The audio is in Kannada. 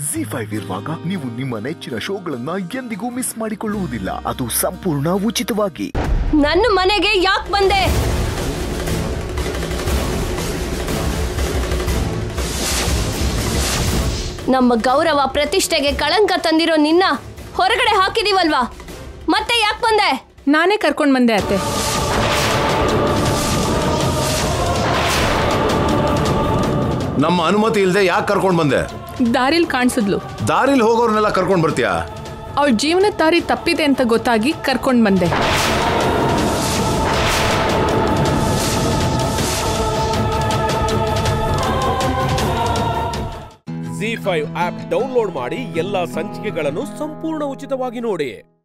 ಜಿ ಫೈವ್ ಇರುವಾಗ ನೀವು ನಿಮ್ಮ ನೆಚ್ಚಿನ ಶೋಗಳನ್ನ ಎಂದಿಗೂ ಮಿಸ್ ಮಾಡಿಕೊಳ್ಳುವುದಿಲ್ಲ ಅದು ಸಂಪೂರ್ಣ ಉಚಿತವಾಗಿ ನನ್ನ ಮನೆಗೆ ಯಾಕೆ ಬಂದೆ ನಮ್ಮ ಗೌರವ ಪ್ರತಿಷ್ಠೆಗೆ ಕಳಂಕ ತಂದಿರೋ ನಿನ್ನ ಹೊರಗಡೆ ಹಾಕಿದೀವಲ್ವಾ ಮತ್ತೆ ಯಾಕೆ ಬಂದೆ ನಾನೇ ಕರ್ಕೊಂಡು ಬಂದೆ ಅತ್ತೆ ನಮ್ಮ ಅನುಮತಿ ಇಲ್ಲದೆ ಯಾಕೆ ಕರ್ಕೊಂಡು ಬಂದೆ ದಾರಿಲ್ ಕಾಣಿಸಿದ್ಲು ದಾರಿಲಿ ಹೋಗೋರ್ನೆಲ್ಲ ಕರ್ಕೊಂಡು ಬರ್ತೀಯಾ ಅವಳ ಜೀವನದ ದಾರಿ ತಪ್ಪಿದೆ ಅಂತ ಗೊತ್ತಾಗಿ ಕರ್ಕೊಂಡು ಬಂದೆ ಜಿ ಫೈವ್ ಆಪ್ ಡೌನ್ಲೋಡ್ ಮಾಡಿ ಎಲ್ಲಾ ಸಂಚಿಕೆಗಳನ್ನು ಸಂಪೂರ್ಣ ಉಚಿತವಾಗಿ ನೋಡಿ